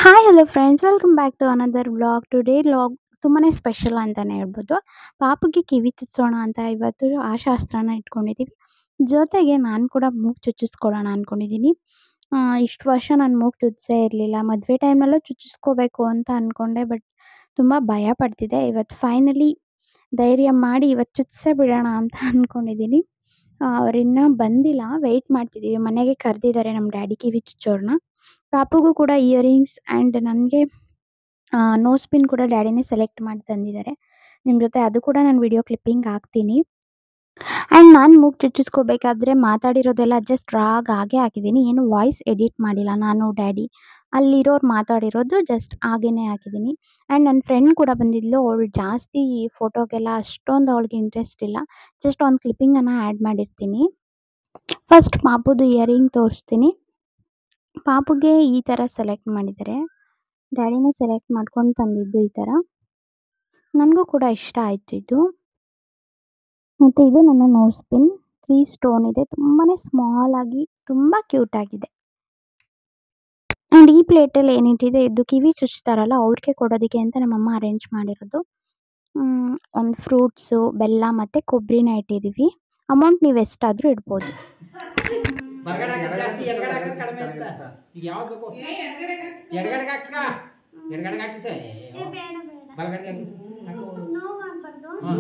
Hi hello friends welcome back to another vlog today vlog ತುಂಬಾ special ಅಂತಲೇ ಹೇಳ್ಬೋದು ಪಾಪುಗೆ ಕಿವಿ ಚುಚ್ಸೋಣ ಅಂತ ಇವತ್ತು ಆ ಶಾಸ್ತ್ರನ ಇಟ್ಕೊಂಡಿದ್ದೀವಿ ಜೊತೆಗೆ ನಾನು ಕೂಡ ಮೂಗು ಚುಚ್ಚಿಸ್ಕೊಳ್ಳೋಣ ಅಂದ್ಕೊಂಡಿದ್ದೀನಿ ಇಷ್ಟು ವರ್ಷ ನಾನು ಮೂಗು ಚುಚ್ಚಿಸೇ ಇರಲಿಲ್ಲ ಮದುವೆ ಟೈಮಲ್ಲೂ ಚುಚ್ಚಿಸ್ಕೋಬೇಕು ಅಂತ ಅಂದ್ಕೊಂಡೆ ಬಟ್ ತುಂಬ ಭಯ ಪಡ್ತಿದ್ದೆ ಇವತ್ತು ಫೈನಲಿ ಧೈರ್ಯ ಮಾಡಿ ಇವತ್ತು ಚುಚ್ಚಿಸೇ ಬಿಡೋಣ ಅಂತ ಅಂದ್ಕೊಂಡಿದ್ದೀನಿ ಅವರಿನ್ನೂ ಬಂದಿಲ್ಲ ವೆಯ್ಟ್ ಮಾಡ್ತಿದ್ದೀವಿ ಮನೆಗೆ ಕರೆದಿದ್ದಾರೆ ನಮ್ಮ ಡ್ಯಾಡಿ ಕಿವಿ ಚುಚ್ಚೋರನ್ನ ಪಾಪುಗೂ ಕೂಡ ಇಯರಿಂಗ್ಸ್ ಆ್ಯಂಡ್ ನನಗೆ ನೋಸ್ ಪಿನ್ ಕೂಡ ಡ್ಯಾಡಿನೇ ಸೆಲೆಕ್ಟ್ ಮಾಡಿ ತಂದಿದ್ದಾರೆ ನಿಮ್ಮ ಜೊತೆ ಅದು ಕೂಡ ನಾನು ವಿಡಿಯೋ ಕ್ಲಿಪ್ಪಿಂಗ್ ಹಾಕ್ತೀನಿ ಆ್ಯಂಡ್ ನಾನು ಮೂಗು ಚುಚ್ಚಿಸ್ಕೋಬೇಕಾದ್ರೆ ಮಾತಾಡಿರೋದೆಲ್ಲ ಜಸ್ಟ್ ರಾಗ್ ಹಾಗೆ ಹಾಕಿದ್ದೀನಿ ಏನು ವಾಯ್ಸ್ ಎಡಿಟ್ ಮಾಡಿಲ್ಲ ನಾನು ಡ್ಯಾಡಿ ಅಲ್ಲಿರೋರು ಮಾತಾಡಿರೋದು ಜಸ್ಟ್ ಹಾಗೇ ಹಾಕಿದ್ದೀನಿ ಆ್ಯಂಡ್ ನನ್ನ ಫ್ರೆಂಡ್ ಕೂಡ ಬಂದಿದ್ಲು ಅವಳು ಜಾಸ್ತಿ ಫೋಟೋಗೆಲ್ಲ ಅಷ್ಟೊಂದು ಅವಳಿಗೆ ಇಂಟ್ರೆಸ್ಟ್ ಇಲ್ಲ ಜಸ್ಟ್ ಒಂದು ಕ್ಲಿಪ್ಪಿಂಗನ್ನು ಆ್ಯಡ್ ಮಾಡಿರ್ತೀನಿ ಫಸ್ಟ್ ಪಾಪುದು ಇಯರಿಂಗ್ ತೋರಿಸ್ತೀನಿ ಪಾಪುಗೆ ಈ ಥರ ಸೆಲೆಕ್ಟ್ ಮಾಡಿದ್ದಾರೆ ಡ್ಯಾಡಿನೇ ಸೆಲೆಕ್ಟ್ ಮಾಡ್ಕೊಂಡು ತಂದಿದ್ದು ಈ ಥರ ನನಗೂ ಕೂಡ ಇಷ್ಟ ಆಯಿತು ಇದು ಮತ್ತು ಇದು ನನ್ನ ನೋಸ್ ಪಿನ್ ತ್ರೀ ಸ್ಟೋನ್ ಇದೆ ತುಂಬಾ ಸ್ಮಾಲ್ ಆಗಿ ತುಂಬ ಕ್ಯೂಟ್ ಆಗಿದೆ ಆ್ಯಂಡ್ ಈ ಪ್ಲೇಟಲ್ಲಿ ಏನಿಟ್ಟಿದೆ ಇದು ಕಿವಿ ಚುಚ್ತಾರಲ್ಲ ಅವ್ರಿಗೆ ಕೊಡೋದಕ್ಕೆ ಅಂತ ನಮ್ಮಮ್ಮ ಅರೇಂಜ್ ಮಾಡಿರೋದು ಒಂದು ಫ್ರೂಟ್ಸು ಬೆಲ್ಲ ಮತ್ತು ಕೊಬ್ಬರಿನ ಇಟ್ಟಿದ್ದೀವಿ ಅಮೌಂಟ್ ನೀವು ಎಷ್ಟಾದರೂ ಇಡ್ಬೋದು ಹೊರಗಡೆ ಹಾಕಿದ್ ಜಾಸ್ತಿ ಎಡಗಡೆ ಹಾಕೋದು ಕಡಿಮೆ ಅಂತ ಈಗ ಯಾವ್ದು ಬೇಕು ಎಡಗಡೆಗೆ ಹಾಕ್ಸ್ಕ ಎಡಗಡೆಗೆ ಹಾಕಿ ಸರ್ ಬಲಗಡೆಗೆ ಹಾಕಿ ಹಾಕು. ಹಾ.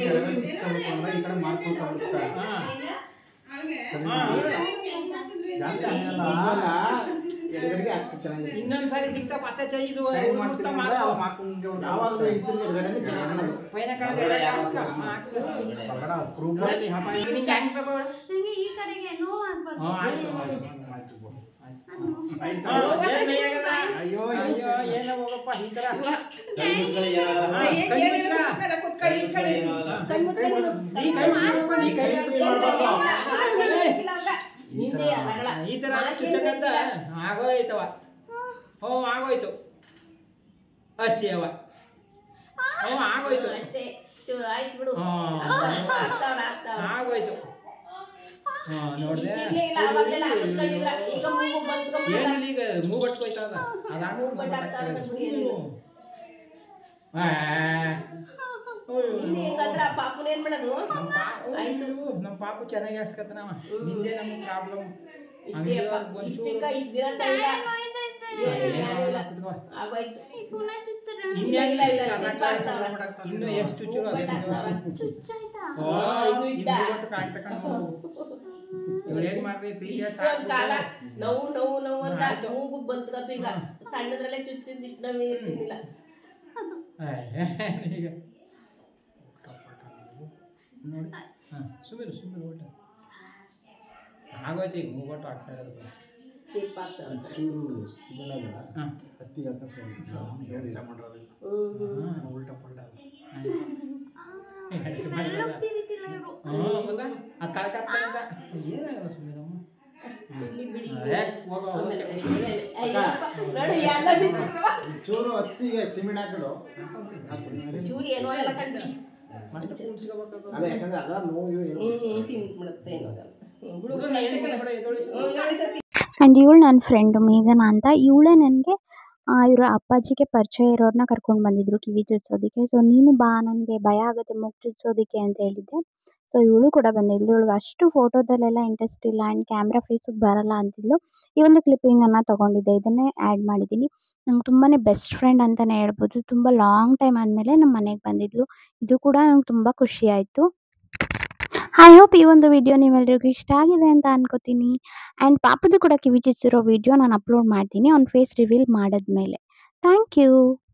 ಹಾ. ಇನ್ನೊಂದ್ಸರಿ ದಿಕ್ತ ಪತ್ತೆ ಚೈದು ಉಲ್ಟಾ ಮಾಡ್ಕೊ. ಪೈನ ಕಡೆ ಎಡಗಡೆ ಹಾಕ್ಸ್ಕ. ಹಾ, ಹಾಕ್ಸ್ಕ. ನೋಡಿ, ಹಬ್ಬ ಈಗ ನಿಂಗೆ ಹೆಂಗ್ ಬೇಕು ಹೇಳು? ಹಾ, ಆಯ್ತು, ಆಯ್ತು, ಆಯ್ತು, ಆಯ್ತು. ಹಾ, ಏನ್ ಬೇಗದ? ಅಯ್ಯೋ ಅಯ್ಯೋ ಏನೋ ಹೋಗಪ್ಪ ಈ ತರ ಹಾ, ಕೈ ಮುಚ್ಕ. ನೀ ಕೈ ಮುಚ್ಕಪ್ಪ, ನೀ ಕೈ ಈ ತರ ಚುಚ್ಚಕಂತ ಆಗೋಯ್ತವ ಓ ಆಗೋಯ್ತು ಅಷ್ಟೇ ಅವ ಓ ಆಗೋಯ್ತು ಹಾ ಆಗೋಯ್ತು ಹಾ ನೋಡ್ದೆ ಏನಿಲ್ಲ ಈಗ ಮೂಗಟ್ಕೋಯ್ತದ ಅದಾಗೋ ನಮ್ಮ ಪಾಪು ಚೆನ್ನಾಗಿ ಆಡ್ಸ್ಕತ್ತನವ ನಿಂದೆ ನಮ್ಗೆ ಪ್ರಾಬ್ಲಮ್ ಇನ್ನು ಎಷ್ಟು ಚುಚ್ಚು ಅದೇ ಇವಳೇನ್ ಮಾಡ್ರಿ ಪ್ರೀತಿ ಕಾಲ ನೋವು ನೋವು ನೋವು ಅಂತ ಆಯ್ತು. ಮೂಗು ಬಂತ್ಕತ್ತು ಈಗ ಸಣ್ಣದ್ರಲ್ಲೇ ಚುಚ್ಚಿದ್ ಇಷ್ಟ ನೋವು ಇರ್ತಿರ್ಲಿಲ್ಲ ಈಗ ನೋಡಿ ಹಾಂ ಸುಮ್ಮನೆ ಸುಮ್ಮನೆ ಊಟ ಆಗೋಯ್ತು ಈಗ ಮೂಗೊಟ್ಟು ಆಗ್ತಾ ಇರೋದು ಟಿಪ್ಪಾಗ್ತದೆ. ಹಾಂ ಹ್ಮ್ ಉಲ್ಟಾ ಪಲ್ಟಾ ಹ್ಞೂ ಮತ್ತೆ ಅದು ಕಳ್ಕತ್ತ ಅಂತ ಏನಾಗಲ್ಲ ಸುಮ್ಮನೆ ಇಲ್ಲಿ ಬಿಡಿ ಏ, ಹೋಗೋ, ಆಮೇಲೆ ಹೋಗೋ. ಇಲ್ಲ, ಇಲ್ಲ. ಅಯ್ಯಪ್ಪ, ನೋಡು ಎಲ್ಲ ಬಿಟ್ಬಿಟ್ರು. ಚೂರು ಹತ್ತಿಗೆ ಸಿಮೆಂಟ್ ಹಾಕಿಡು ಚೂರಿ ಏನೋ ಎಲ್ಲ ಕಂಡ್ರಿ ಮತ್ತೆ ಕೂಡ್ಸ್ಕೊಬೇಕಾಗ್ತದೆ. ಅದೇ ಯಾಕಂದ್ರೆ ಅದ ನೋವು ಏನು ಹ್ಮ್ ತಿಂದ್ಬಿಡುತ್ತೆ ಏನೋ ಆಗಲ್ಲ. ಹ್ಮ್, ಬಿಡು, ಹುಡುಗ್ರು ಅಷ್ಟೇ ಏನು ಕಣೆ. ಮಾಡ್ಬೇಡ, ಎದ್ದೊಳಿಸು. ಹ್ಮ್, ನೋಡಿ ಸತಿ. ಆ್ಯಂಡ್ ಇವಳು ನನ್ನ ಫ್ರೆಂಡು ಮೇಘನಾ ಅಂತ ಇವಳೇ ನನಗೆ ಇವರ ಅಪ್ಪಾಜಿಗೆ ಪರಿಚಯ ಇರೋರನ್ನ ಕರ್ಕೊಂಡು ಬಂದಿದ್ರು ಕಿವಿ ಚುಚ್ಚೋದಕ್ಕೆ ಸೊ ನೀನು ಬಾ ನನಗೆ ಭಯ ಆಗುತ್ತೆ ಮೂಗು ಚುಚ್ಚೋದಕ್ಕೆ ಅಂತ ಹೇಳಿದ್ದೆ ಸೊ ಇವಳು ಕೂಡ ಬಂದಿದ್ಲು ಇವಳಿಗೆ ಅಷ್ಟು ಫೋಟೋದಲ್ಲೆಲ್ಲ ಇಂಟ್ರೆಸ್ಟ್ ಇಲ್ಲ ಆ್ಯಂಡ್ ಕ್ಯಾಮ್ರಾ ಫೇಸಿಗೆ ಬರಲ್ಲ ಅಂತಿದ್ಲು ಈ ಒಂದು ಕ್ಲಿಪ್ಪಿಂಗನ್ನು ತೊಗೊಂಡಿದ್ದೆ ಇದನ್ನೇ ಆ್ಯಡ್ ಮಾಡಿದ್ದೀನಿ ನಂಗೆ ತುಂಬಾ ಬೆಸ್ಟ್ ಫ್ರೆಂಡ್ ಅಂತಲೇ ಹೇಳ್ಬೋದು ತುಂಬ ಲಾಂಗ್ ಟೈಮ್ ಆದಮೇಲೆ ನಮ್ಮ ಮನೆಗೆ ಬಂದಿದ್ಲು ಇದು ಕೂಡ ನಂಗೆ ತುಂಬ ಖುಷಿ ಆಯಿತು ಐ ಹೋಪ್ ಈ ಒಂದು ವಿಡಿಯೋ ನೀವೆಲ್ಲರಿಗೂ ಇಷ್ಟ ಆಗಿದೆ ಅಂತ ಅನ್ಕೋತೀನಿ ಆ್ಯಂಡ್ ಪಾಪದು ಕೂಡ ಕಿವಿ ಚುಚ್ಚಿರೋ ವಿಡಿಯೋ ನಾನು ಅಪ್ಲೋಡ್ ಮಾಡ್ತೀನಿ ಅವ್ನ ಫೇಸ್ ರಿವೀಲ್ ಮಾಡಿದ್ಮೇಲೆ ಥ್ಯಾಂಕ್ ಯು